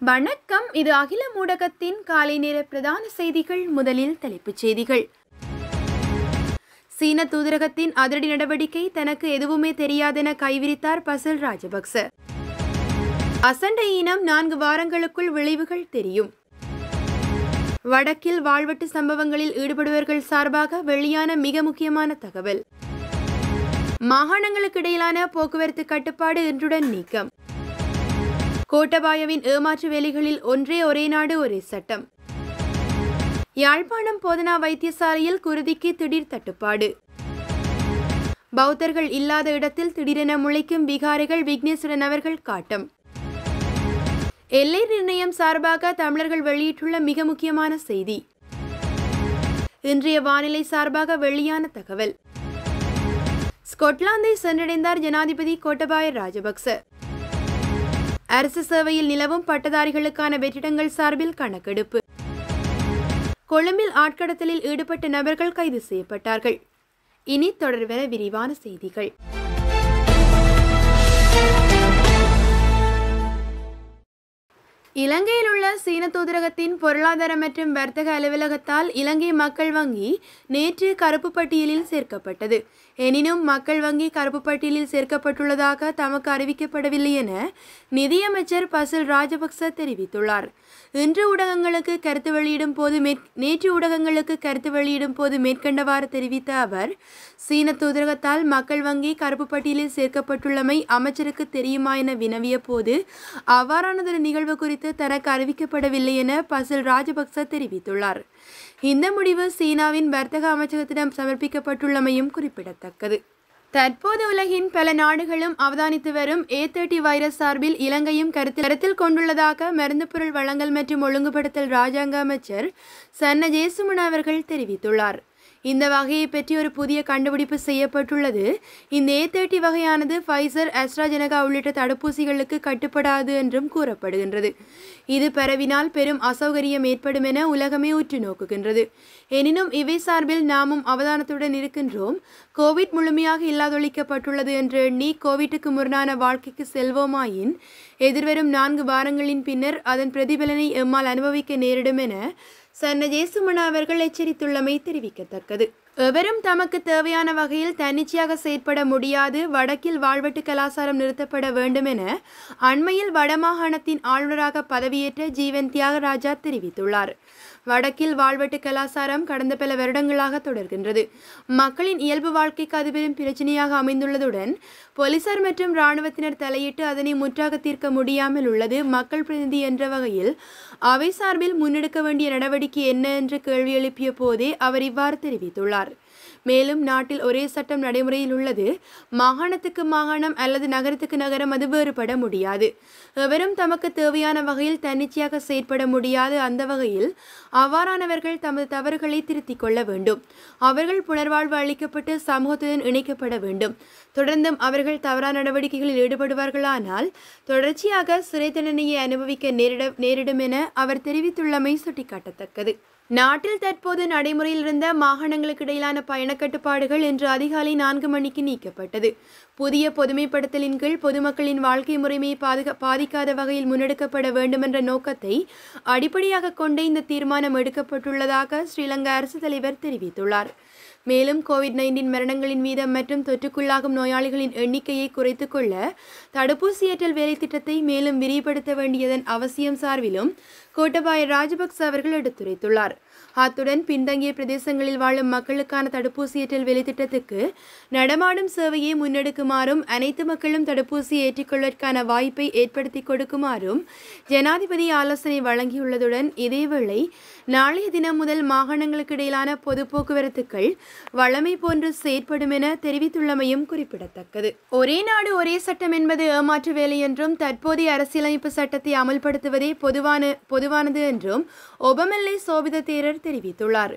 வணக்கம் இது அகில ஊடகத்தின் காலை நேர பிரதான செய்திகள் முதலில் தலைப்புச் செய்திகள் சீன தூதரகத்தின் அதிரடி நடவடிக்கை தனக்கு எதுவுமே தெரியாதென கைவிரித்தார் பசில் ராஜபக்ச அசண்டை இனம் நான்கு வாரங்களுக்குள் விளைவுகள் தெரியும் வடக்கில் வாழ்வெட்டு சம்பவங்களில் ஈடுபடுவர்கள் சார்பாக வெளியான மிக முக்கியமான தகவல் மாகாணங்களுக்கு இடையிலான போக்குவரத்து கட்டுப்பாடு இன்றுடன் நீக்கம் கோட்டபாயவின் ஏமாற்று வேலைகளில் ஒன்றே ஒரே நாடு ஒரே சட்டம் யாழ்ப்பாணம் போதனா வைத்தியசாலையில் குருதிக்கு திடீர் தட்டுப்பாடு பௌத்தர்கள் இல்லாத இடத்தில் திடீரென முளைக்கும் விகாரிகள் விக்னேஸ்வரன் அவர்கள் காட்டம் எல்லை நிர்ணயம் சார்பாக தமிழர்கள் வெளியிட்டுள்ள மிக முக்கியமான செய்தி இன்றைய வானிலை சார்பாக வெளியான தகவல் ஸ்கொட்லாந்தை சென்றடைந்தார் ஜனாதிபதி கோட்டபாய ராஜபக்ச அரசு சேவையில் நிலவும் பட்டதாரிகளுக்கான வெற்றிடங்கள் சார்பில் கணக்கெடுப்பு கொழும்பில் ஆட்கடத்தலில் ஈடுபட்ட நபர்கள் கைது செய்யப்பட்டார்கள் இனி தொடர்வென விரிவான செய்திகள் இலங்கையில் உள்ள சீன தூதரகத்தின் பொருளாதார மற்றும் வர்த்தக அலுவலகத்தால் இலங்கை மக்கள் வங்கி நேற்று கருப்பு பட்டியலில் சேர்க்கப்பட்டது எனினும் மக்கள் வங்கி கருப்பு பட்டியலில் சேர்க்கப்பட்டுள்ளதாக தமக்கு அறிவிக்கப்படவில்லை என நிதியமைச்சர் பசில் ராஜபக்ச தெரிவித்துள்ளார் இன்று ஊடகங்களுக்கு கருத்து வெளியிடும் போது நேற்று ஊடகங்களுக்கு கருத்து வெளியிடும் போது மேற்கண்டவாறு தெரிவித்த அவர் சீன தூதரகத்தால் மக்கள் வங்கி கருப்பு பட்டியலில் சேர்க்கப்பட்டுள்ளமை அமைச்சருக்கு தெரியுமா என வினவிய போது அவ்வாறானதொரு நிகழ்வு குறித்து தனக்கு அறிவிக்கப்படவில்லை என பசில் ராஜபக்ச தெரிவித்துள்ளார் இந்த முடிவு சீனாவின் வர்த்தக அமைச்சகத்திடம் சமர்ப்பிக்கப்பட்டுள்ளமையும் குறிப்பிடத்தக்கது தற்போது உலகின் பல நாடுகளும் அவதானித்து வரும் ஏ தேர்ட்டி வைரஸ் சார்பில் இலங்கையும் கருத்தில் கருத்தில் கொண்டுள்ளதாக மருந்து பொருள் வழங்கல் மற்றும் ஒழுங்குபடுத்தல் ராஜாங்க அமைச்சர் சன்ன ஜேசுமன் அவர்கள் தெரிவித்துள்ளார் இந்த வகையை பற்றி ஒரு புதிய கண்டுபிடிப்பு செய்யப்பட்டுள்ளது இந்த ஏ தேர்ட்டி வகையானது ஃபைசர் அஸ்ட்ராஜெனகா உள்ளிட்ட தடுப்பூசிகளுக்கு கட்டுப்படாது என்றும் கூறப்படுகின்றது இது பரவினால் பெரும் அசௌகரியம் ஏற்படும் என உலகமே உற்று நோக்குகின்றது எனினும் இவை சார்பில் நாமும் அவதானத்துடன் இருக்கின்றோம் கோவிட் முழுமையாக இல்லாதொழிக்கப்பட்டுள்ளது என்று எண்ணி கோவிட்டுக்கு முரணான வாழ்க்கைக்கு செல்வோமாயின் எதிர்வரும் நான்கு வாரங்களின் பின்னர் அதன் பிரதிபலனை எம்மால் அனுபவிக்க நேரிடும் என சன்ன ஜேசுமனா அவர்கள் எச்சரித்துள்ளமை தெரிவிக்கத்தக்கது எவரும் தமக்கு தேவையான வகையில் தன்னிச்சையாக செயற்பட முடியாது வடக்கில் வாழ்வெட்டு கலாசாரம் நிறுத்தப்பட வேண்டும் என அண்மையில் வடமாகாணத்தின் ஆளுநராக பதவியேற்ற ஜீவன் தியாகராஜா தெரிவித்துள்ளார் வடக்கில் வாழ்வெட்டு கலாசாரம் கடந்த பல வருடங்களாக தொடர்கின்றது மக்களின் இயல்பு வாழ்க்கைக்கு அது பெரும் பிரச்சனையாக அமைந்துள்ளதுடன் போலீசார் மற்றும் இராணுவத்தினர் தலையிட்டு அதனை முற்றாக தீர்க்க முடியாமல் உள்ளது மக்கள் பிரதிநிதி என்ற வகையில் அவை சார்பில் முன்னெடுக்க வேண்டிய நடவடிக்கை என்ன என்று கேள்வி எழுப்பிய போதே அவர் இவ்வாறு தெரிவித்துள்ளார் மேலும் நாட்டில் ஒரே சட்டம் நடைமுறையில் உள்ளது மாகாணத்துக்கு மாகாணம் அல்லது நகரத்துக்கு நகரம் அது வேறுபட முடியாது எவரும் தமக்கு தேவையான வகையில் தன்னிச்சையாக செயற்பட முடியாது அந்த வகையில் அவ்வாறானவர்கள் தமது தவறுகளை திருத்திக் கொள்ள வேண்டும் அவர்கள் புனர்வாழ்வு அளிக்கப்பட்டு சமூகத்துடன் இணைக்கப்பட வேண்டும் தொடர்ந்தும் அவர்கள் தவறான நடவடிக்கைகளில் ஈடுபடுவார்களானால் தொடர்ச்சியாக சிறை தண்டனையை அனுபவிக்க நேரிட நேரிடும் என அவர் தெரிவித்துள்ளமை சுட்டிக்காட்டத்தக்கது நாட்டில் தற்போது நடைமுறையில் இருந்த மாகாணங்களுக்கு இடையிலான பயண கட்டுப்பாடுகள் இன்று அதிகாலை நான்கு மணிக்கு நீக்கப்பட்டது புதிய பொதுமைப்படுத்தலின் கீழ் பொதுமக்களின் வாழ்க்கை முறைமையை பாதுகா பாதிக்காத வகையில் முன்னெடுக்கப்பட வேண்டுமென்ற நோக்கத்தை அடிப்படையாக கொண்டு இந்த தீர்மானம் எடுக்கப்பட்டுள்ளதாக ஸ்ரீலங்கா அரசு தலைவர் தெரிவித்துள்ளார் மேலும் கோவிட் நைன்டீன் மரணங்களின் வீதம் மற்றும் தொற்றுக்குள்ளாகும் நோயாளிகளின் எண்ணிக்கையை குறைத்துக் கொள்ள தடுப்பூசியேற்றல் வேலை திட்டத்தை மேலும் விரிவுபடுத்த வேண்டியதன் அவசியம் சார்பிலும் கோட்டபாய ராஜபக்ச அவர்கள் எடுத்துரைத்துள்ளார் அத்துடன் பின்தங்கிய பிரதேசங்களில் வாழும் மக்களுக்கான தடுப்பூசியேற்றல் வேலை திட்டத்துக்கு நடமாடும் சேவையை முன்னெடுக்குமாறும் அனைத்து மக்களும் தடுப்பூசி ஏற்றிக்கொள்வதற்கான வாய்ப்பை ஏற்படுத்தி கொடுக்குமாறும் ஜனாதிபதி ஆலோசனை வழங்கியுள்ளதுடன் இதேவேளை நாளைய தினம் முதல் மாகாணங்களுக்கு இடையிலான பொது போக்குவரத்துக்கள் வளமை போன்று செயற்படும் என தெரிவித்துள்ளமையும் குறிப்பிடத்தக்கது ஒரே நாடு ஒரே சட்டம் என்பது ஏமாற்று வேலை என்றும் தற்போதைய அரசியலமைப்பு சட்டத்தை அமல்படுத்துவதே பொதுவான பொதுவானது என்றும் ஒபமெல்லை சோபித தேரர் தெரிவித்துள்ளார்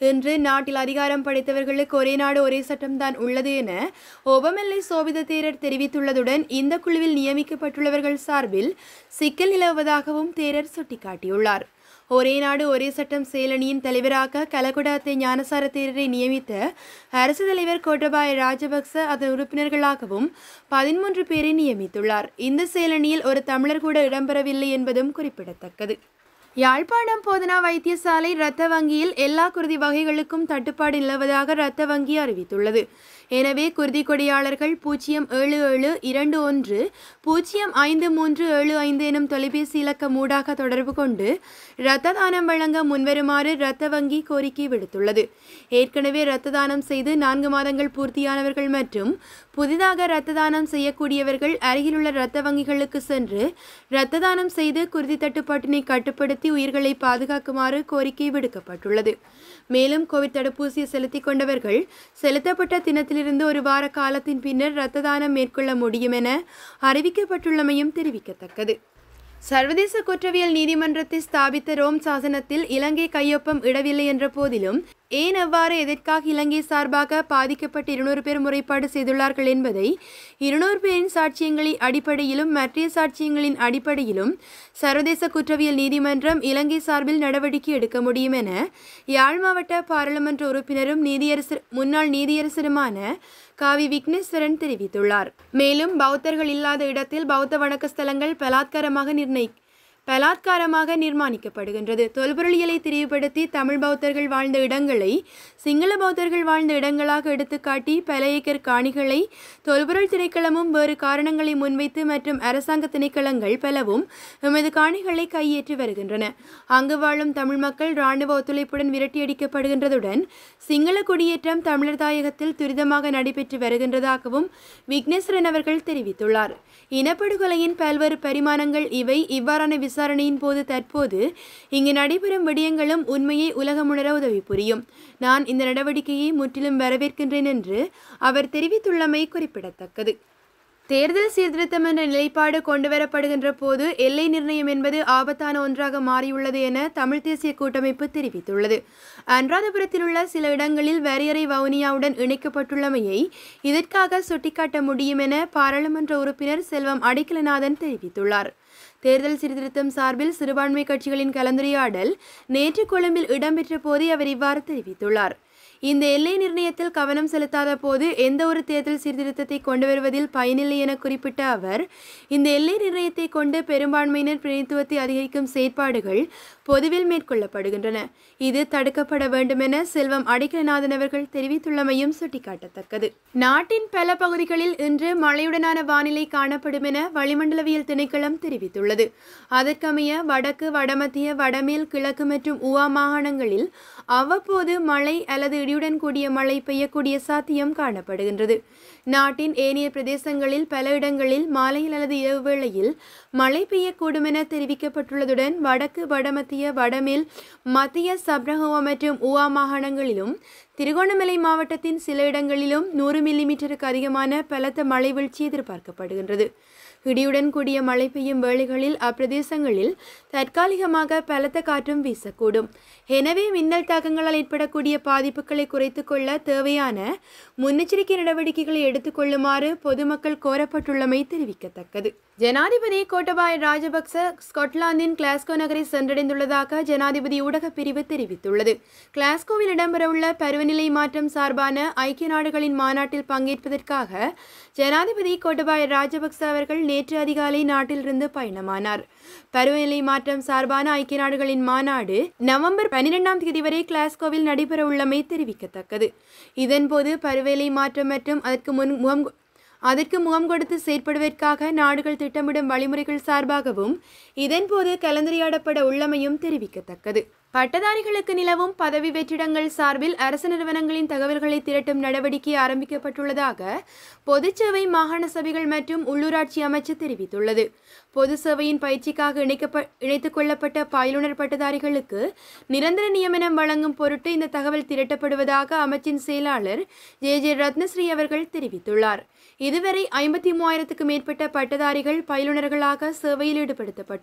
இன்று நாட்டில் அதிகாரம் படைத்தவர்களுக்கு ஒரே நாடு ஒரே சட்டம்தான் உள்ளது என ஒபமெல்லை சோபித தேரர் தெரிவித்துள்ளதுடன் இந்த குழுவில் நியமிக்கப்பட்டுள்ளவர்கள் சார்பில் சிக்கல் நிலவுவதாகவும் தேரர் சுட்டிக்காட்டியுள்ளார் ஒரே நாடு ஒரே சட்டம் செயலணியின் தலைவராக கலகுடாத்தை ஞானசார தேரரை நியமித்த அரசு தலைவர் கோட்டபாய ராஜபக்ச அதன் உறுப்பினர்களாகவும் பதிமூன்று பேரை நியமித்துள்ளார் இந்த செயலணியில் ஒரு தமிழர் கூட இடம்பெறவில்லை என்பதும் குறிப்பிடத்தக்கது யாழ்ப்பாணம் போதனா வைத்தியசாலை இரத்த வங்கியில் எல்லா குருதி வகைகளுக்கும் தட்டுப்பாடு நிலவுவதாக இரத்த வங்கி அறிவித்துள்ளது எனவே குருதி கொடியாளர்கள் பூஜ்ஜியம் ஏழு ஏழு இரண்டு ஒன்று பூஜ்ஜியம் ஐந்து மூன்று ஏழு ஐந்து எனும் தொலைபேசி இலக்கம் ஊடாக தொடர்பு கொண்டு இரத்த தானம் வழங்க முன்வருமாறு இரத்த வங்கி கோரிக்கை விடுத்துள்ளது ஏற்கனவே இரத்த தானம் செய்து நான்கு மாதங்கள் பூர்த்தியானவர்கள் மற்றும் புதிதாக இரத்த தானம் செய்யக்கூடியவர்கள் அருகிலுள்ள இரத்த வங்கிகளுக்கு சென்று இரத்த தானம் செய்து குருதி தட்டுப்பாட்டினை கட்டுப்படுத்தி உயிர்களை பாதுகாக்குமாறு கோரிக்கை விடுக்கப்பட்டுள்ளது மேலும் கோவிட் தடுப்பூசியை செலுத்திக் கொண்டவர்கள் செலுத்தப்பட்ட தினத்திலிருந்து ஒரு வார காலத்தின் பின்னர் இரத்த தானம் மேற்கொள்ள முடியும் என அறிவிக்கப்பட்டுள்ளமையும் தெரிவிக்கத்தக்கது சர்வதேச குற்றவியல் நீதிமன்றத்தை ஸ்தாபித்த ரோம் சாசனத்தில் இலங்கை கையொப்பம் இடவில்லை என்ற போதிலும் ஏன் எவ்வாறு எதற்காக இலங்கை சார்பாக பாதிக்கப்பட்ட இருநூறு பேர் முறைப்பாடு செய்துள்ளார்கள் என்பதை இருநூறு பேரின் சாட்சியங்களின் அடிப்படையிலும் மற்ற சாட்சியங்களின் அடிப்படையிலும் சர்வதேச குற்றவியல் நீதிமன்றம் இலங்கை சார்பில் நடவடிக்கை எடுக்க முடியும் என யாழ் மாவட்ட பாராளுமன்ற உறுப்பினரும் நீதியரசர் முன்னாள் நீதியரசருமான காவி விக்னேஸ்வரன் தெரிவித்துள்ளார் மேலும் பௌத்தர்கள் இல்லாத இடத்தில் பௌத்த வணக்க ஸ்தலங்கள் பலாத்காரமாக நிர்ணயி பலாத்காரமாக நிர்மாணிக்கப்படுகின்றது தொல்பொருளியலை திரிவுபடுத்தி தமிழ் பௌத்தர்கள் வாழ்ந்த இடங்களை சிங்கள பௌத்தர்கள் வாழ்ந்த இடங்களாக எடுத்துக்காட்டி பல ஏக்கர் காணிகளை தொல்பொருள் திணைக்களமும் வேறு காரணங்களை முன்வைத்து மற்றும் அரசாங்க திணைக்களங்கள் பலவும் எமது காணிகளை கையேற்றி வருகின்றன அங்கு வாழும் தமிழ் மக்கள் இராணுவ ஒத்துழைப்புடன் விரட்டியடிக்கப்படுகின்றதுடன் சிங்கள குடியேற்றம் தமிழர் தாயகத்தில் துரிதமாக நடைபெற்று வருகின்றதாகவும் விக்னேஸ்வரன் அவர்கள் தெரிவித்துள்ளார் இனப்படுகொலையின் பல்வேறு பரிமாணங்கள் இவை இவ்வாறான விசாரணையின் போது தற்போது இங்கு நடைபெறும் விடயங்களும் உண்மையை உலகமுணர உதவி புரியும் நான் இந்த நடவடிக்கையை முற்றிலும் வரவேற்கின்றேன் என்று அவர் தெரிவித்துள்ளமை குறிப்பிடத்தக்கது தேர்தல் சீர்திருத்தம் என்ற நிலைப்பாடு கொண்டுவரப்படுகின்ற போது எல்லை நிர்ணயம் என்பது ஆபத்தான ஒன்றாக மாறியுள்ளது என தமிழ் தேசிய கூட்டமைப்பு தெரிவித்துள்ளது அனுராதபுரத்தில் உள்ள சில இடங்களில் வரையறை வவுனியாவுடன் இணைக்கப்பட்டுள்ளமையை இதற்காக சுட்டிக்காட்ட முடியும் என பாராளுமன்ற உறுப்பினர் செல்வம் அடைக்கலநாதன் தெரிவித்துள்ளார் தேர்தல் சீர்திருத்தம் சார்பில் சிறுபான்மை கட்சிகளின் கலந்துரையாடல் நேற்று கொழும்பில் இடம்பெற்ற போதே அவர் இவ்வாறு தெரிவித்துள்ளார் இந்த எல்லை நிர்ணயத்தில் கவனம் செலுத்தாத போது எந்த ஒரு தேர்தல் சீர்திருத்தத்தை கொண்டு வருவதில் பயனில்லை என குறிப்பிட்ட அவர் இந்த எல்லை நிர்ணயத்தை கொண்டு பெரும்பான்மையினர் பிரதித்துவத்தை அதிகரிக்கும் செயற்பாடுகள் பொதுவில் மேற்கொள்ளப்படுகின்றன இது தடுக்கப்பட வேண்டுமென செல்வம் அடைக்கலநாதன் அவர்கள் தெரிவித்துள்ளமையும் சுட்டிக்காட்டத்தக்கது நாட்டின் பல பகுதிகளில் இன்று மழையுடனான வானிலை காணப்படும் என வளிமண்டலவியல் திணைக்களம் தெரிவித்துள்ளது அதற்கமைய வடக்கு வடமத்திய வடமேல் கிழக்கு மற்றும் உவா மாகாணங்களில் அவ்வப்போது மழை அல்லது இடியுடன் கூடிய மழை பெய்யக்கூடிய சாத்தியம் காணப்படுகின்றது நாட்டின் ஏனைய பிரதேசங்களில் பல இடங்களில் மாலையில் அல்லது இரவு வேளையில் மழை பெய்யக்கூடும் என தெரிவிக்கப்பட்டுள்ளதுடன் வடக்கு வடமத்திய வடமேல் மத்திய சப்ரஹோவா மற்றும் உவா மாகாணங்களிலும் திருகோணமலை மாவட்டத்தின் சில இடங்களிலும் நூறு மில்லிமீட்டருக்கு அதிகமான பலத்த மழை வீழ்ச்சி எதிர்பார்க்கப்படுகின்றது இடியுடன் கூடிய மழை பெய்யும் வேளைகளில் அப்பிரதேசங்களில் தற்காலிகமாக பலத்த காற்றும் வீசக்கூடும் எனவே மின்னல் தாக்கங்களால் ஏற்படக்கூடிய பாதிப்புகளை குறைத்துக் கொள்ள தேவையான முன்னெச்சரிக்கை நடவடிக்கைகளை எடுத்துக்கொள்ளுமாறு பொதுமக்கள் கோரப்பட்டுள்ளமை தெரிவிக்கத்தக்கது ஜனாதிபதி கோட்டபாய ராஜபக்ச ஸ்காட்லாந்தின் கிளாஸ்கோ நகரை சென்றடைந்துள்ளதாக ஜனாதிபதி ஊடகப் பிரிவு தெரிவித்துள்ளது கிளாஸ்கோவில் இடம்பெறவுள்ள பருவநிலை மாற்றம் சார்பான ஐக்கிய நாடுகளின் மாநாட்டில் பங்கேற்பதற்காக ஜனாதிபதி கோட்டபாய ராஜபக்ச அவர்கள் நேற்று அதிகாலை நாட்டிலிருந்து பயணமானார் பருவநிலை மாற்றம் சார்பான ஐக்கிய நாடுகளின் மாநாடு நவம்பர் பன்னிரெண்டாம் தேதி வரை கிளாஸ்கோவில் நடைபெறவுள்ளமை தெரிவிக்கத்தக்கது இதன்போது பருவநிலை மாற்றம் மற்றும் அதற்கு முன் முகம் அதற்கு முகம் கொடுத்து செயற்படுவதற்காக நாடுகள் திட்டமிடும் வழிமுறைகள் சார்பாகவும் இதன்போது கலந்துரையாடப்பட உள்ளமையும் தெரிவிக்கத்தக்கது பட்டதாரிகளுக்கு நிலவும் பதவி வெற்றிடங்கள் சார்பில் அரசு நிறுவனங்களின் தகவல்களை திரட்டும் நடவடிக்கை ஆரம்பிக்கப்பட்டுள்ளதாக பொதுச்சேவை மாகாண சபைகள் மற்றும் உள்ளூராட்சி அமைச்சு தெரிவித்துள்ளது பொது சேவையின் பயிற்சிக்காக இணைக்கப்ப இணைத்துக் கொள்ளப்பட்ட பயிலுனர் பட்டதாரிகளுக்கு நிரந்தர நியமனம் வழங்கும் பொருட்டு இந்த தகவல் திரட்டப்படுவதாக அமைச்சின் செயலாளர் ஜே ஜே ரத்னஸ்ரீ அவர்கள் தெரிவித்துள்ளார் இதுவரை ஐம்பத்தி மூவாயிரத்துக்கு மேற்பட்ட பட்டதாரிகள் பயிலுனர்களாக சேவையில்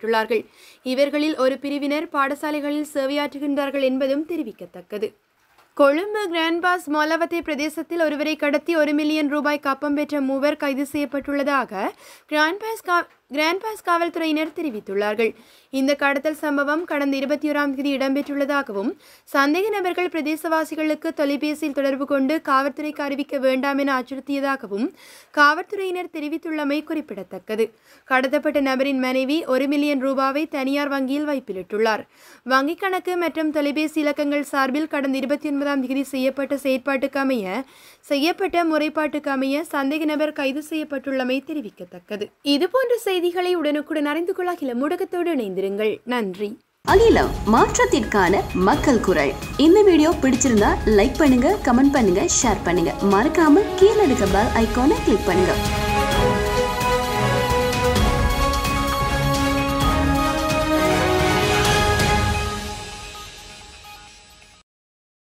ஈடுபடுத்தப்பட்டுள்ளார்கள் இவர்களில் ஒரு பிரிவினர் பாடசாலைகளில் சேவையாற்றுகின்றார்கள் என்பதும் தெரிவிக்கத்தக்கது கொழும்பு கிராண்ட் பாஸ் மொலவத்தை பிரதேசத்தில் ஒருவரை கடத்தி ஒரு மில்லியன் ரூபாய் கப்பம் பெற்ற மூவர் கைது செய்யப்பட்டுள்ளதாக கிராண்ட் பாஸ் கா கிராண்ட் பாஸ் காவல்துறையினர் தெரிவித்துள்ளார்கள் இந்த கடத்தல் சம்பவம் கடந்த இருபத்தி ஓராம் தேதி இடம்பெற்றுள்ளதாகவும் சந்தேக நபர்கள் பிரதேசவாசிகளுக்கு தொலைபேசியில் தொடர்பு கொண்டு காவல்துறைக்கு அறிவிக்க வேண்டாம் என அச்சுறுத்தியதாகவும் காவல்துறையினர் தெரிவித்துள்ளமை குறிப்பிடத்தக்கது கடத்தப்பட்ட நபரின் மனைவி ஒரு மில்லியன் ரூபாவை தனியார் வங்கியில் வைப்பிலிட்டுள்ளார் வங்கிக் கணக்கு மற்றும் தொலைபேசி இலக்கங்கள் சார்பில் கடந்த இருபத்தி ஒன்பதாம் தேதி செய்யப்பட்ட செயற்பாட்டுக்கு அமைய செய்யப்பட்ட முறைப்பாட்டுக்கு அமைய சந்தேக நபர் கைது செய்யப்பட்டுள்ளமை தெரிவிக்கத்தக்கது இதுபோன்ற செய்திகளை உடனுக்குடன் அறிந்து கொள்ள அகில முடக்கத்தோடு இணைந்திருங்கள் நன்றி அகிலம் மாற்றத்திற்கான மக்கள் குரல் இந்த வீடியோ பிடிச்சிருந்தா லைக் பண்ணுங்க கமெண்ட் பண்ணுங்க ஷேர் பண்ணுங்க மறக்காம கீழே இருக்க பெல் ஐகானை கிளிக் பண்ணுங்க